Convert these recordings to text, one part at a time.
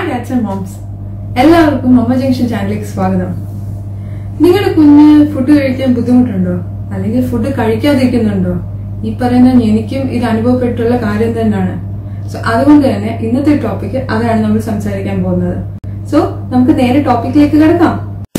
hi ഡാറ്റ്സ് and moms എല്ലാവർക്കും മമ്മ junction ചാനലിലേക്ക് സ്വാഗതം നിങ്ങളുടെ കുഞ്ഞ് ഫുഡ് കഴിക്കാൻ ബുദ്ധിമുട്ടുണ്ടോ അല്ലെങ്കിൽ ഫുഡ് കഴിക്കാതിരിക്കുന്നുണ്ടോ ഈ പറയുന്ന എനിക്കും ഇത് അനുഭവപ്പെട്ടുള്ള കാര്യം തന്നെയാണ് സോ അതുകൊണ്ട് തന്നെ ഇന്നത്തെ ടോപ്പിക് അതാണ് നമ്മൾ സംസാരിക്കാൻ പോകുന്നത് സോ നമുക്ക് നേരെ ടോപ്പിക്കിലേക്ക് കിടക്കാം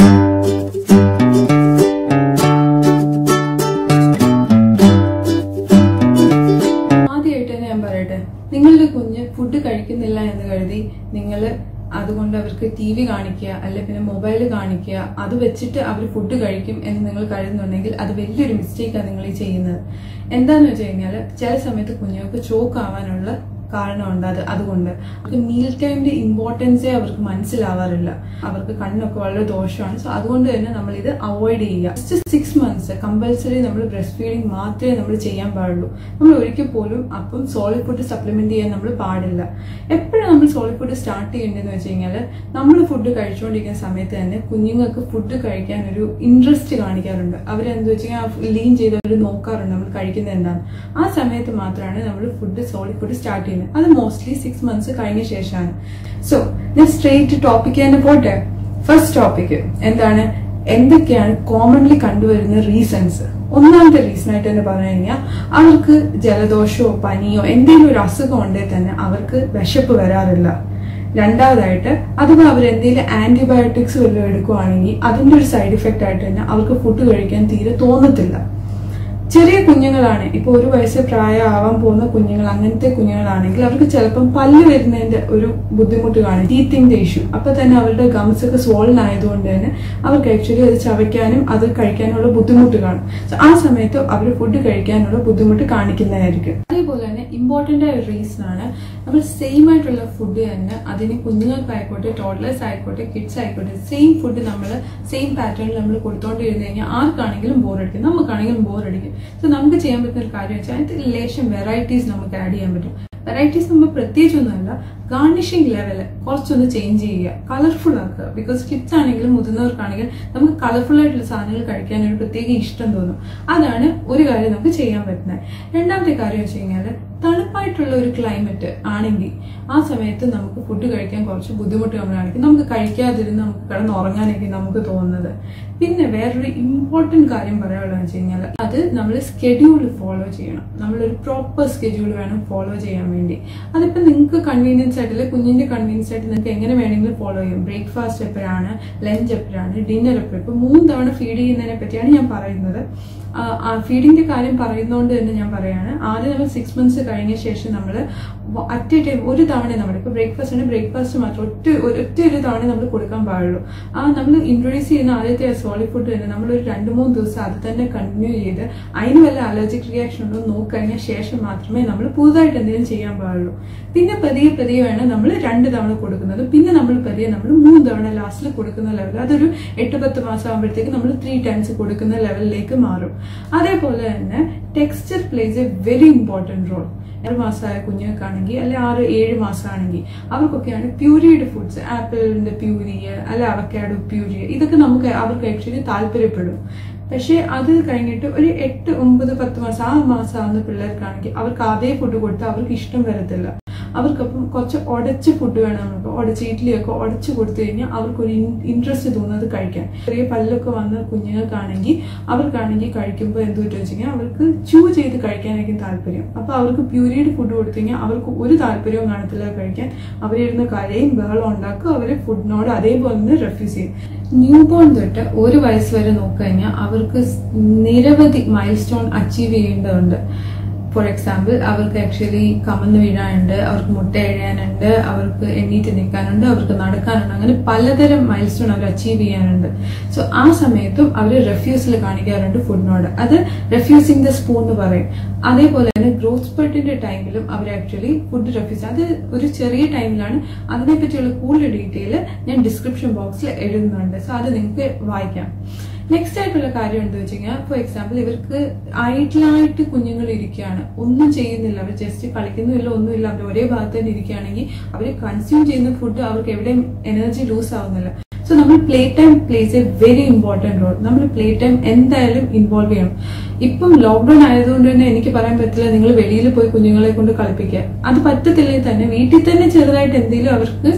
ആദ്യമായിട്ട് തന്നെ ഞാൻ പറയട്ടെ നിങ്ങളുടെ കുഞ്ഞ് ഫുഡ് കഴിക്കുന്നില്ല എന്ന് കരുതി നിങ്ങൾ അതുകൊണ്ട് അവർക്ക് ടി വി കാണിക്കുക അല്ലെ പിന്നെ മൊബൈൽ കാണിക്കുക അത് വെച്ചിട്ട് അവർ ഫുഡ് കഴിക്കും എന്ന് നിങ്ങൾ കരുതുന്നുണ്ടെങ്കിൽ അത് വലിയൊരു മിസ്റ്റേക്കാണ് നിങ്ങൾ ഈ ചെയ്യുന്നത് എന്താന്ന് വെച്ച് കഴിഞ്ഞാൽ ചില സമയത്ത് കുഞ്ഞുങ്ങൾക്ക് ചോക്ക് ആവാനുള്ള കാരണമുണ്ട് അത് അതുകൊണ്ട് അവർക്ക് മീൽ ടൈമിന്റെ ഇമ്പോർട്ടൻസേ അവർക്ക് മനസ്സിലാവാറില്ല അവർക്ക് കണ്ണൊക്കെ വളരെ ദോഷമാണ് സോ അതുകൊണ്ട് തന്നെ നമ്മൾ ഇത് അവോയ്ഡ് ചെയ്യുക ജസ്റ്റ് സിക്സ് മന്ത്സ് കമ്പൽസറി നമ്മൾ ബ്രസ്റ്റ് ഫീഡിങ് മാത്രമേ നമ്മൾ ചെയ്യാൻ പാടുള്ളൂ നമ്മൾ ഒരിക്കൽ പോലും അപ്പം സോളിഡ് ഫുഡ് സപ്ലിമെന്റ് ചെയ്യാൻ നമ്മൾ പാടില്ല എപ്പോഴും നമ്മൾ സോളിഡ് ഫുഡ് സ്റ്റാർട്ട് ചെയ്യേണ്ടതെന്ന് വെച്ച് കഴിഞ്ഞാൽ നമ്മൾ ഫുഡ് കഴിച്ചുകൊണ്ടിരിക്കുന്ന സമയത്ത് തന്നെ കുഞ്ഞുങ്ങൾക്ക് ഫുഡ് കഴിക്കാൻ ഒരു ഇൻട്രസ്റ്റ് കാണിക്കാറുണ്ട് അവരെന്ത് വെച്ച് കഴിഞ്ഞാൽ ലീൻ ചെയ്ത് അവർ നോക്കാറുണ്ട് നമ്മൾ കഴിക്കുന്നത് എന്താണ് ആ സമയത്ത് മാത്രമാണ് നമ്മൾ ഫുഡ് സോളിഡ് ഫുഡ് സ്റ്റാർട്ട് ചെയ്യുന്നത് അത് മോസ്റ്റ്ലി സിക്സ് മന്ത്സ് കഴിഞ്ഞ ശേഷമാണ് സോ ഞാൻ സ്ട്രേറ്റ് ടോപ്പിക്ക് തന്നെ പോട്ടെ ഫസ്റ്റ് ടോപ്പിക് എന്താണ് എന്തൊക്കെയാണ് കോമൺലി കണ്ടുവരുന്ന റീസൺസ് ഒന്നാമത്തെ റീസൺ ആയിട്ട് തന്നെ പറഞ്ഞു കഴിഞ്ഞാൽ അവർക്ക് ജലദോഷമോ പനിയോ എന്തെങ്കിലും ഒരു അസുഖം ഉണ്ടെങ്കിൽ തന്നെ അവർക്ക് വിശപ്പ് വരാറില്ല രണ്ടാമതായിട്ട് അഥവാ അവർ എന്തെങ്കിലും ആന്റിബയോട്ടിക്സ് വല്ലതും എടുക്കുവാണെങ്കിൽ അതിന്റെ ഒരു സൈഡ് ഇഫക്റ്റ് ആയിട്ട് തന്നെ അവർക്ക് ഫുഡ് കഴിക്കാൻ തീരെ തോന്നത്തില്ല ചെറിയ കുഞ്ഞുങ്ങളാണ് ഇപ്പൊ ഒരു വയസ്സ് പ്രായമാവാൻ പോകുന്ന കുഞ്ഞുങ്ങൾ അങ്ങനത്തെ കുഞ്ഞുങ്ങളാണെങ്കിൽ അവർക്ക് ചിലപ്പം പല്ല് വരുന്നതിന്റെ ഒരു ബുദ്ധിമുട്ട് കാണും ടീത്തിങ് ഇഷ്യൂ അപ്പൊ തന്നെ അവരുടെ ഗംസ് ഒക്കെ സ്വോളൻ ആയതുകൊണ്ട് തന്നെ അവർക്ക് ആക്ച്വലി അത് ചവയ്ക്കാനും അത് കഴിക്കാനുള്ള ബുദ്ധിമുട്ട് കാണും സോ ആ സമയത്ത് അവർ ഫുഡ് കഴിക്കാനുള്ള ബുദ്ധിമുട്ട് കാണിക്കുന്നതായിരിക്കും അതേപോലെ തന്നെ ഇമ്പോർട്ടന്റ് ആയ ഒരു റീസൺ ആണ് നമ്മൾ സെയിം ആയിട്ടുള്ള ഫുഡ് തന്നെ അതിന് കുഞ്ഞുങ്ങൾക്കായിക്കോട്ടെ ടോഡ്ലേഴ്സ് ആയിക്കോട്ടെ കിഡ്സ് ആയിക്കോട്ടെ സെയിം ഫുഡ് നമ്മൾ സെയിം പാറ്റേണിൽ നമ്മൾ കൊടുത്തോണ്ടിരുന്നു കഴിഞ്ഞാൽ ആർക്കാണെങ്കിലും ബോറടിക്കും നമുക്കാണെങ്കിലും ബോറടിക്കും സോ നമുക്ക് ചെയ്യാൻ പറ്റുന്ന ഒരു കാര്യം വെച്ചാൽ അതിന് ലേശം വെറൈറ്റീസ് നമുക്ക് ആഡ് ചെയ്യാൻ പറ്റും വെറൈറ്റീസ് നമ്മൾ പ്രത്യേകിച്ചൊന്നുമല്ല ഗാർണിഷിംഗ് ലെവല് കുറച്ചൊന്ന് ചേഞ്ച് ചെയ്യുക കളർഫുൾ ആക്കുക ബിക്കോസ് കിഡ്സ് ആണെങ്കിലും മുതിർന്നവർക്കാണെങ്കിലും നമുക്ക് കളർഫുൾ ആയിട്ടുള്ള സാധനങ്ങൾ കഴിക്കാൻ ഒരു പ്രത്യേക ഇഷ്ടം തോന്നും അതാണ് ഒരു കാര്യം നമുക്ക് ചെയ്യാൻ പറ്റുന്നത് രണ്ടാമത്തെ കാര്യം വെച്ച് കഴിഞ്ഞാൽ തണുപ്പായിട്ടുള്ള ഒരു ക്ലൈമറ്റ് ആണെങ്കിൽ ആ സമയത്ത് നമുക്ക് ഫുഡ് കഴിക്കാൻ കുറച്ച് ബുദ്ധിമുട്ട് നമ്മൾ കാണിക്കും നമുക്ക് കഴിക്കാതിരുന്ന് നമുക്ക് കിടന്ന് ഉറങ്ങാനൊക്കെ നമുക്ക് തോന്നുന്നത് പിന്നെ വേറൊരു ഇമ്പോർട്ടന്റ് കാര്യം പറയാനുള്ളത് വെച്ച് കഴിഞ്ഞാൽ അത് നമ്മൾ സ്കെഡ്യൂൾ ഫോളോ ചെയ്യണം നമ്മളൊരു പ്രോപ്പർ സ്കെഡ്യൂൾ വേണം ഫോളോ ചെയ്യാൻ വേണ്ടി അതിപ്പോൾ നിങ്ങൾക്ക് കൺവീനിയൻസ് ആയിട്ടില്ല കുഞ്ഞിന്റെ കൺവീനിയൻസ് ആയിട്ട് നിങ്ങൾക്ക് എങ്ങനെ വേണമെങ്കിലും ഫോളോ ചെയ്യും ബ്രേക്ക്ഫാസ്റ്റ് എപ്പോഴാണ് ലഞ്ച് എപ്പോഴാണ് ഡിന്നർ എപ്പോഴും ഇപ്പൊ മൂന്ന് തവണ ഫീഡ് ചെയ്യുന്നതിനെ പറ്റിയാണ് ഞാൻ പറയുന്നത് ഫീഡിങ്ങിന്റെ കാര്യം പറയുന്നതുകൊണ്ട് തന്നെ ഞാൻ പറയാണ് ആദ്യം നമ്മൾ സിക്സ് മന്ത്സ് കഴിഞ്ഞ ശേഷം നമ്മൾ അറ്റ് എ ടൈം ഒരു തവണ നമ്മൾ ഇപ്പൊ ബ്രേക്ക്ഫാസ്റ്റ് ആണ് ബ്രേക്ക്ഫാസ്റ്റ് മാത്രം ഒറ്റ ഒറ്റ ഒരു തവണ നമ്മൾ കൊടുക്കാൻ പാടുള്ളൂ ആ നമ്മൾ ഇൻട്രൊഡ്യൂസ് ചെയ്യുന്ന ആദ്യത്തെ സോളിഡ് ഫുഡ് തന്നെ നമ്മൾ ഒരു രണ്ട് മൂന്ന് ദിവസം അത് തന്നെ കണ്ടിന്യൂ ചെയ്ത് അതിന് വല്ല അലർജിക് റിയാക്ഷൻ ഉണ്ടോ എന്ന് നോക്കിക്കഴിഞ്ഞാൽ ശേഷം മാത്രമേ നമ്മൾ പുതുതായിട്ട് എന്തെങ്കിലും ചെയ്യാൻ പാടുള്ളൂ പിന്നെ പതിയെ പതിയെ വേണം നമ്മൾ രണ്ട് തവണ കൊടുക്കുന്നത് പിന്നെ നമ്മൾ പതിയെ നമ്മൾ മൂന്ന് തവണ ലാസ്റ്റിൽ കൊടുക്കുന്ന ലെവൽ അതൊരു എട്ട് പത്ത് മാസം ആകുമ്പോഴത്തേക്ക് നമ്മൾ ത്രീ ടൈംസ് കൊടുക്കുന്ന ലെവലിലേക്ക് മാറും അതേപോലെ തന്നെ texture plays a very important role ആറ് മാസമായ കുഞ്ഞുങ്ങൾക്കാണെങ്കിൽ അല്ലെ ആറ് ഏഴ് മാസമാണെങ്കിൽ അവർക്കൊക്കെയാണ് പ്യൂരിയുടെ ഫുഡ്സ് ആപ്പിളിന്റെ പ്യൂരി അല്ലെ അവക്കാഡോ പ്യൂരി ഇതൊക്കെ നമുക്ക് അവർക്ക് ആക്ച്വലി താല്പര്യപ്പെടും പക്ഷേ അത് കഴിഞ്ഞിട്ട് ഒരു എട്ട് ഒമ്പത് പത്ത് മാസം ആ മാസം ആവുന്ന പിള്ളേർക്കാണെങ്കിൽ അവർക്ക് അതേ ഫുഡ് കൊടുത്താൽ അവർക്ക് ഇഷ്ടം വരത്തില്ല അവർക്കപ്പം കുറച്ച് ഉടച്ച ഫുഡ് വേണം നമുക്ക് ഉടച്ച് ഇഡ്ഡലിയൊക്കെ ഉടച്ച് കൊടുത്തു കഴിഞ്ഞാൽ അവർക്കൊരു ഇൻട്രസ്റ്റ് തോന്നുന്നത് കഴിക്കാൻ ചെറിയ പല്ലൊക്കെ വന്ന കുഞ്ഞുങ്ങൾക്കാണെങ്കിൽ അവർക്കാണെങ്കിൽ കഴിക്കുമ്പോൾ എന്ത് പറ്റുമെന്ന് വെച്ച് കഴിഞ്ഞാൽ അവർക്ക് ചൂ ചെയ്ത് കഴിക്കാനായിരിക്കും താല്പര്യം അപ്പൊ അവർക്ക് പ്യൂരിയുടെ ഫുഡ് കൊടുത്തു കഴിഞ്ഞാൽ അവർക്ക് ഒരു താല്പര്യവും കാണത്തില്ല കഴിക്കാൻ അവരിരുന്ന് കരയും ബഹളം ഉണ്ടാക്കും അവര് ഫുഡിനോട് അതേപോലെ തന്നെ റെഫ്യൂസ് ചെയ്യും ന്യൂ ബോൺ തൊട്ട് ഒരു വയസ്സ് വരെ നോക്കിക്കഴിഞ്ഞാൽ അവർക്ക് നിരവധി മൈൽ സ്റ്റോൺ അച്ചീവ് ചെയ്യേണ്ടതുണ്ട് ഫോർ എക്സാമ്പിൾ അവർക്ക് ആക്ച്വലി കമന്ന് വീഴാനുണ്ട് അവർക്ക് മുട്ട എഴയാനുണ്ട് അവർക്ക് എണ്ണീറ്റ് നിൽക്കാനുണ്ട് അവർക്ക് നടക്കാനുണ്ട് അങ്ങനെ പലതരം മൈൽ സ്റ്റോൺ അവർ അച്ചീവ് ചെയ്യാനുണ്ട് സോ ആ സമയത്തും അവർ റെഫ്യൂസിൽ കാണിക്കാറുണ്ട് ഫുഡിനോട് അത് റെഫ്യൂസിങ് ദ സ്പൂൺ എന്ന് പറയും അതേപോലെ തന്നെ ഗ്രോത്ത് സ്പെർട്ടിന്റെ ടൈമിലും അവർ ആക്ച്വലി ഫുഡ് റെഫ്യൂസ് അത് ഒരു ചെറിയ ടൈമിലാണ് അതിനെപ്പറ്റിയുള്ള കൂടുതൽ ഡീറ്റെയിൽ ഞാൻ ഡിസ്ക്രിപ്ഷൻ ബോക്സിൽ എഴുതുന്നുണ്ട് സോ അത് നിങ്ങൾക്ക് വായിക്കാം നെക്സ്റ്റ് ആയിട്ടുള്ള കാര്യം എന്താ വെച്ച് കഴിഞ്ഞാൽ ഫോർ എക്സാമ്പിൾ ഇവർക്ക് ഐഡിലായിട്ട് കുഞ്ഞുങ്ങൾ ഇരിക്കുകയാണ് ഒന്നും ചെയ്യുന്നില്ല അവർ ജസ്റ്റ് കളിക്കുന്നില്ല ഒന്നുമില്ല അവർ ഒരേ ഭാഗത്ത് തന്നെ ഇരിക്കുകയാണെങ്കിൽ അവർ കൺസ്യൂം ചെയ്യുന്ന ഫുഡ് അവർക്ക് എവിടെയും എനർജി ലൂസ് ആവുന്നില്ല സോ നമ്മൾ play time plays a very important role നമ്മൾ പ്ലേ ടൈം എന്തായാലും ഇൻവോൾവ് ചെയ്യണം ഇപ്പം ലോക്ക്ഡൌൺ ആയതുകൊണ്ട് തന്നെ എനിക്ക് പറയാൻ പറ്റില്ല നിങ്ങൾ വെളിയിൽ പോയി കുഞ്ഞുങ്ങളെ കൊണ്ട് കളിപ്പിക്കുക അത് പറ്റത്തില്ലെങ്കിൽ തന്നെ വീട്ടിൽ തന്നെ ചെറുതായിട്ട് എന്തെങ്കിലും അവർക്ക്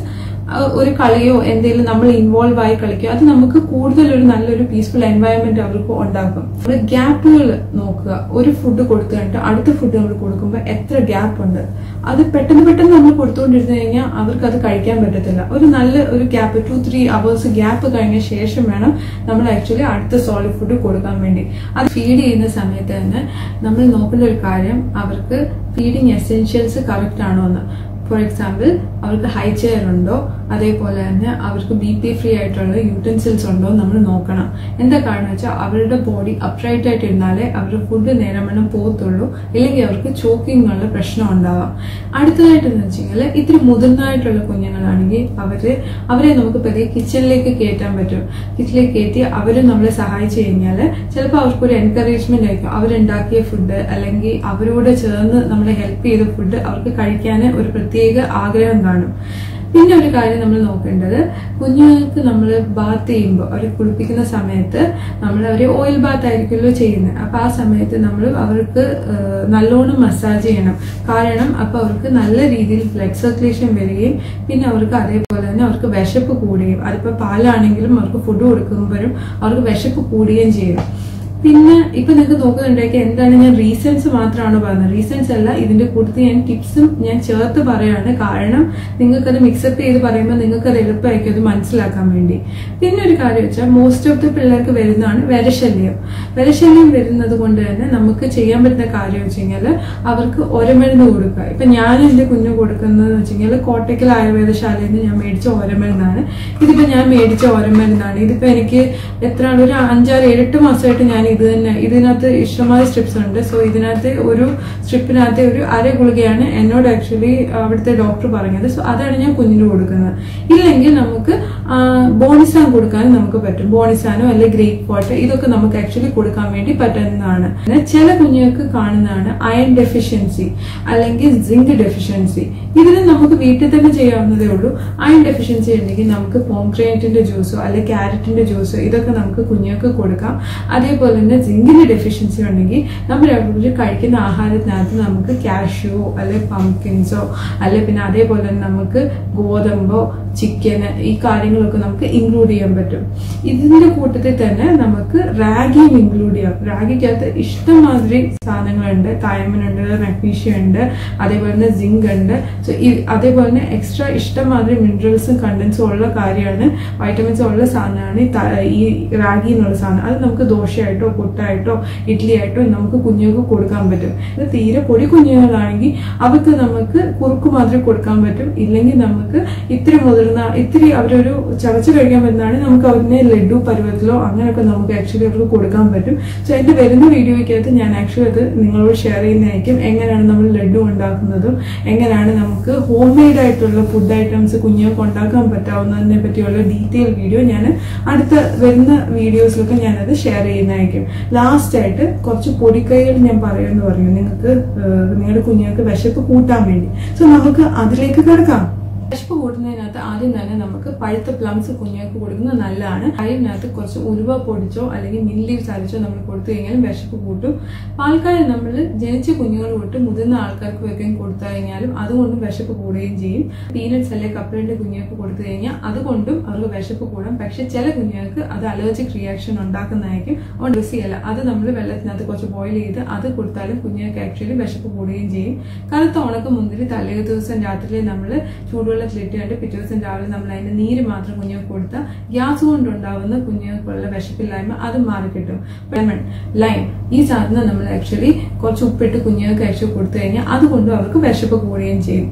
അഹ് ഒരു കളിയോ എന്തെങ്കിലും നമ്മൾ ഇൻവോൾവ് ആയി കളിക്കുക അത് നമുക്ക് കൂടുതൽ ഒരു നല്ലൊരു പീസ്ഫുൾ എൻവയറമെന്റ് അവർക്ക് ഉണ്ടാക്കും നമ്മൾ ഗ്യാപ്പുകൾ നോക്കുക ഒരു ഫുഡ് കൊടുത്തു കഴിഞ്ഞിട്ട് അടുത്ത ഫുഡ് നമ്മൾ കൊടുക്കുമ്പോൾ എത്ര ഗ്യാപ്പ് ഉണ്ട് അത് പെട്ടെന്ന് പെട്ടെന്ന് നമ്മൾ കൊടുത്തുകൊണ്ടിരുന്നു കഴിഞ്ഞാൽ അവർക്ക് അത് കഴിക്കാൻ പറ്റത്തില്ല ഒരു നല്ല ഒരു gap two three hours gap കഴിഞ്ഞ ശേഷം വേണം നമ്മൾ ആക്ച്വലി അടുത്ത സോളിഡ് ഫുഡ് കൊടുക്കാൻ വേണ്ടി അത് ഫീഡ് ചെയ്യുന്ന സമയത്ത് തന്നെ നമ്മൾ നോക്കേണ്ട ഒരു കാര്യം അവർക്ക് ഫീഡിങ് എസെൻഷ്യൽസ് കറക്റ്റ് ആണോ എന്ന് ഫോർ എക്സാമ്പിൾ അവർക്ക് ഹൈ ചെയർ ഉണ്ടോ അതേപോലെ തന്നെ അവർക്ക് ബി പി ഫ്രീ ആയിട്ടുള്ള യൂട്ടൻസിൽസ് ഉണ്ടോ നമ്മൾ നോക്കണം എന്താ കാരണം വെച്ചാൽ അവരുടെ ബോഡി അപ്രൈറ്റ് ആയിട്ട് ഇരുന്നാലേ അവരുടെ ഫുഡ് നേരമണം പോകത്തുള്ളൂ ഇല്ലെങ്കിൽ അവർക്ക് ചോക്കിംഗ് ഉള്ള പ്രശ്നം ഉണ്ടാവാം അടുത്തതായിട്ട് എന്ന് വെച്ചാൽ ഇത്തിരി മുതിർന്നതായിട്ടുള്ള കുഞ്ഞുങ്ങളാണെങ്കിൽ അവര് അവരെ നമുക്ക് പതിയെ കിച്ചണിലേക്ക് കയറ്റാൻ പറ്റും കിച്ചണിലേക്ക് കയറ്റി അവര് നമ്മളെ സഹായിച്ചു കഴിഞ്ഞാൽ ചിലപ്പോൾ അവർക്കൊരു എൻകറേജ്മെന്റ് ആയിരിക്കും അവരുണ്ടാക്കിയ ഫുഡ് അല്ലെങ്കിൽ അവരോട് ചേർന്ന് നമ്മളെ ഹെൽപ്പ് ചെയ്ത ഫുഡ് അവർക്ക് കഴിക്കാൻ ഒരു പ്രത്യേക ആഗ്രഹം കാണും പിന്നെ ഒരു കാര്യം നമ്മൾ നോക്കേണ്ടത് കുഞ്ഞുങ്ങൾക്ക് നമ്മൾ ബാത്ത് ചെയ്യുമ്പോൾ അവരെ കുളിപ്പിക്കുന്ന സമയത്ത് നമ്മൾ അവരെ ഓയിൽ ബാത്ത് ആയിരിക്കുമല്ലോ ചെയ്യുന്നത് അപ്പൊ ആ സമയത്ത് നമ്മൾ അവർക്ക് ഏഹ്, നല്ലോണം മസാജ് ചെയ്യണം കാരണം അപ്പൊ അവർക്ക് നല്ല രീതിയിൽ ബ്ലഡ് സർക്കുലേഷൻ വരികയും പിന്നെ അവർക്ക് അതേപോലെ തന്നെ അവർക്ക് വിശപ്പ് കൂടുകയും അതിപ്പോ പാലാണെങ്കിലും അവർക്ക് ഫുഡ് കൊടുക്കുമ്പോഴും അവർക്ക് വിശപ്പ് കൂടുകയും ചെയ്യും പിന്നെ ഇപ്പൊ നിങ്ങൾക്ക് നോക്കുന്നുണ്ടെങ്കിൽ എന്താണ് ഞാൻ റീസൺസ് മാത്രമാണ് പറയുന്നത് റീസൺസ് അല്ല ഇതിന്റെ കൂട്ടത്തിൽ ഞാൻ ടിപ്സും ഞാൻ ചേർത്ത് പറയാണ് കാരണം നിങ്ങൾക്കത് മിക്സപ്പ് ചെയ്ത് പറയുമ്പോൾ നിങ്ങൾക്ക് അത് എളുപ്പമായിരിക്കും അത് മനസ്സിലാക്കാൻ വേണ്ടി പിന്നെ ഒരു കാര്യം വെച്ചാൽ മോസ്റ്റ് ഓഫ് ദി പിള്ളേർക്ക് വരുന്നതാണ് വിരശല്യം വിരശല്യം വരുന്നത് കൊണ്ട് തന്നെ നമുക്ക് ചെയ്യാൻ പറ്റുന്ന കാര്യം വെച്ച് കഴിഞ്ഞാൽ അവർക്ക് ഒരമരുന്ന് കൊടുക്കുക ഇപ്പൊ ഞാൻ എന്റെ കുഞ്ഞു കൊടുക്കുന്നത് വെച്ച് കഴിഞ്ഞാൽ കോട്ടയ്ക്കൽ ആയുർവേദശാലയിൽ നിന്ന് ഞാൻ മേടിച്ച ഓരമരുന്നാണ് ഇതിപ്പോ ഞാൻ മേടിച്ച ഓരമരുന്നാണ് ഇതിപ്പോ എനിക്ക് എത്രയാണ് ഒരു അഞ്ചാറ് ഏഴെട്ട് മാസമായിട്ട് ഞാൻ ഇത് തന്നെ ഇതിനകത്ത് ഇഷ്ടമായ സ്ട്രിപ്സ് ഉണ്ട് സോ ഇതിനകത്ത് ഒരു സ്ട്രിപ്പിനകത്ത് ഒരു അര ഗുളികയാണ് എന്നോട് ആക്ച്വലി അവിടുത്തെ ഡോക്ടർ പറഞ്ഞത് സോ അതാണ് ഞാൻ കുഞ്ഞിന് കൊടുക്കുന്നത് ഇല്ലെങ്കിൽ നമുക്ക് ബോണിസാൻ കൊടുക്കാൻ നമുക്ക് പറ്റും ബോണിസാനോ അല്ലെങ്കിൽ ഗ്രേപ്പ് വാട്ടർ ഇതൊക്കെ നമുക്ക് ആക്ച്വലി കൊടുക്കാൻ വേണ്ടി പറ്റുന്നതാണ് പിന്നെ ചില കുഞ്ഞുങ്ങൾക്ക് കാണുന്നതാണ് അയൺ ഡെഫിഷ്യൻസി അല്ലെങ്കിൽ സിങ്ക് ഡെഫിഷ്യൻസി ഇതിന് നമുക്ക് വീട്ടിൽ തന്നെ ചെയ്യാവുന്നതേ ഉള്ളൂ അയൺ ഡെഫിഷ്യൻസി ഉണ്ടെങ്കിൽ നമുക്ക് പോംക്രിയേറ്റിന്റെ ജ്യൂസോ അല്ലെങ്കിൽ ക്യാരറ്റിന്റെ ജ്യൂസോ ഇതൊക്കെ നമുക്ക് കുഞ്ഞുങ്ങൾക്ക് കൊടുക്കാം അതേപോലെ തന്നെ സിങ്കിന്റെ ഡെഫിഷ്യൻസി ഉണ്ടെങ്കിൽ നമ്മൾ അവർ കഴിക്കുന്ന ആഹാരത്തിനകത്ത് നമുക്ക് കാഷ്യോ അല്ലെങ്കിൽ പംകിൻസോ അല്ലെ പിന്നെ അതേപോലെ തന്നെ നമുക്ക് ഗോതമ്പോ ചിക്കന് ഈ കാര്യങ്ങളൊക്കെ നമുക്ക് ഇൻക്ലൂഡ് ചെയ്യാൻ പറ്റും ഇതിന്റെ കൂട്ടത്തിൽ തന്നെ നമുക്ക് റാഗിയും ഇൻക്ലൂഡ് ചെയ്യാം റാഗിക്കകത്ത് ഇഷ്ടംമാതിരി സാധനങ്ങളുണ്ട് തൈമനുണ്ട് മഗ്നീഷ്യം ഉണ്ട് അതേപോലെ തന്നെ സിങ്ക് ഉണ്ട് സോ അതേപോലെ തന്നെ എക്സ്ട്രാ ഇഷ്ടംമാതിരി മിനറൽസും കണ്ടൻസും ഉള്ള കാര്യമാണ് വൈറ്റമിൻസും ഉള്ള സാധനമാണ് ഈ ത- ഈ റാഗി എന്നുള്ള സാധനം അത് നമുക്ക് ദോശയായിട്ടോ പുട്ടായിട്ടോ ഇഡ്ഡലി ആയിട്ടോ നമുക്ക് കുഞ്ഞുങ്ങൾക്ക് കൊടുക്കാൻ പറ്റും ഇത് തീരെ പൊടി കുഞ്ഞുങ്ങളാണെങ്കിൽ അവർക്ക് നമുക്ക് കുറുക്ക് മാത്രമേ കൊടുക്കാൻ പറ്റും ഇല്ലെങ്കിൽ നമുക്ക് ഇത്തിരി മുതിർന്ന ഇത്തിരി അവരൊരു ചവച്ച് കഴിക്കാൻ പറ്റുന്നതാണ് നമുക്ക് അവരിനെ ലഡു പരുവത്തിലോ അങ്ങനെയൊക്കെ നമുക്ക് ആക്ച്വലി അവർക്ക് കൊടുക്കാൻ പറ്റും സോ എന്റെ വരുന്ന വീഡിയോയ്ക്കകത്ത് ഞാൻ ആക്ച്വലി അത് നിങ്ങളോട് ഷെയർ ചെയ്യുന്നതായിരിക്കും എങ്ങനെയാണ് നമ്മൾ ലഡു ഉണ്ടാക്കുന്നതും എങ്ങനെയാണ് നമുക്ക് ഹോം മെയ്ഡ് ആയിട്ടുള്ള ഫുഡ് ഐറ്റംസ് കുഞ്ഞുങ്ങൾക്ക് ഉണ്ടാക്കാൻ പറ്റാവുന്നതിനെ പറ്റിയുള്ള ഡീറ്റെയിൽ വീഡിയോ ഞാൻ അടുത്ത വരുന്ന വീഡിയോസിലൊക്കെ ഞാനത് ഷെയർ ചെയ്യുന്നതായിരിക്കും ലാസ്റ്റ് ആയിട്ട് കുറച്ച് പൊടിക്കൈകൾ ഞാൻ പറയുമെന്ന് പറഞ്ഞു നിങ്ങൾക്ക് ഏഹ്, നിങ്ങളുടെ കുഞ്ഞുങ്ങൾക്ക് വിശപ്പ് കൂട്ടാൻ വേണ്ടി സോ നമുക്ക് അതിലേക്ക് കിടക്കാം വിശപ്പ് കൂട്ടുന്നതിനകത്ത് ആദ്യം തന്നെ നമുക്ക് പഴുത്ത പ്ലംസ് കുഞ്ഞുങ്ങൾക്ക് കൊടുക്കുന്നത് നല്ലതാണ് അതിനകത്ത് കുറച്ച് ഉരുവ പൊടിച്ചോ അല്ലെങ്കിൽ മിൻ ലീവ്സ് അരച്ചോ നമ്മൾ കൊടുത്തു കഴിഞ്ഞാലും വിശപ്പ് കൂട്ടും പാൽക്കായ നമ്മൾ ജനിച്ച കുഞ്ഞുങ്ങൾ തൊട്ട് മുതിർന്ന ആൾക്കാർക്ക് വെക്കുകയും കൊടുത്തു കഴിഞ്ഞാലും അതുകൊണ്ടും വിശപ്പ് കൂടുകയും ചെയ്യും പീനട്സ് അല്ലെങ്കിൽ കപ്പലിന്റെ കുഞ്ഞുങ്ങൾക്ക് കൊടുത്തു കഴിഞ്ഞാൽ അതുകൊണ്ടും അവർക്ക് വിശപ്പ് കൂടാം പക്ഷെ ചില കുഞ്ഞുങ്ങൾക്ക് അത് അലർജിക് റിയാക്ഷൻ ഉണ്ടാക്കുന്നതായിരിക്കും അതുകൊണ്ട് ചെയ്യല്ല അത് നമ്മൾ വെള്ളത്തിനകത്ത് കുറച്ച് ബോയിൽ ചെയ്ത് അത് കൊടുത്താലും കുഞ്ഞുങ്ങൾക്ക് ആക്ച്വലി വിശപ്പ് കൂടുകയും ചെയ്യും കറുത്ത ഉണക്ക മുന്തിരി തലേ ദിവസം രാത്രി നമ്മൾ ചൂടുവെള്ളത്തിലിട്ട് കണ്ട് പിറ്റേ ദിവസം രാവിലെ നമ്മൾ അതിന്റെ നീര് മാത്രം കുഞ്ഞുങ്ങൾക്ക് കൊടുത്താൽ ഗ്യാസ് കൊണ്ടുണ്ടാവുന്ന കുഞ്ഞുങ്ങൾക്കുള്ള വിശപ്പില്ലായ്മ അത് മാറിക്കിട്ടും ലെമൺ ലൈം ഈ സാധനം നമ്മൾ ആക്ച്വലി കുറച്ച് ഉപ്പിട്ട് കുഞ്ഞുങ്ങൾക്ക് ആക്ച്വലി കൊടുത്തു കഴിഞ്ഞാൽ അതുകൊണ്ട് അവർക്ക് വിശപ്പ് കൂടുകയും ചെയ്യും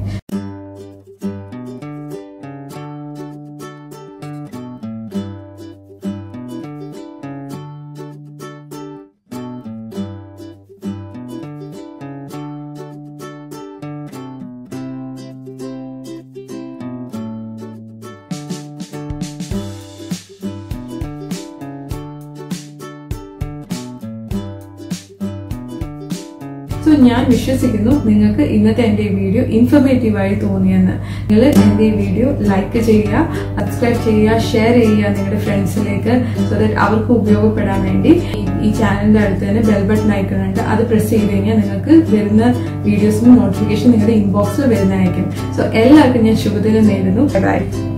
സോ ഞാൻ വിശ്വസിക്കുന്നു നിങ്ങൾക്ക് ഇന്നത്തെ എന്റെ ഈ വീഡിയോ ഇൻഫർമേറ്റീവ് ആയി തോന്നിയെന്ന് നിങ്ങൾ എന്റെ ഈ വീഡിയോ ലൈക്ക് ചെയ്യുക സബ്സ്ക്രൈബ് ചെയ്യുക ഷെയർ ചെയ്യുക നിങ്ങളുടെ ഫ്രണ്ട്സിലേക്ക് സോ ദാറ്റ് അവർക്ക് ഉപയോഗപ്പെടാൻ വേണ്ടി ഈ- ഈ ചാനലിന്റെ അടുത്ത് തന്നെ ബെൽ ബട്ടൺ ഐക്കൺ ഉണ്ട് അത് പ്രസ് ചെയ്ത് കഴിഞ്ഞാൽ നിങ്ങൾക്ക് വരുന്ന വീഡിയോസിന് നോട്ടിഫിക്കേഷൻ നിങ്ങളുടെ ഇൻബോക്സിൽ വരുന്നതായിരിക്കും സോ എല്ലാവർക്കും ഞാൻ ശുഭദിനം നേരുന്നു ബൈ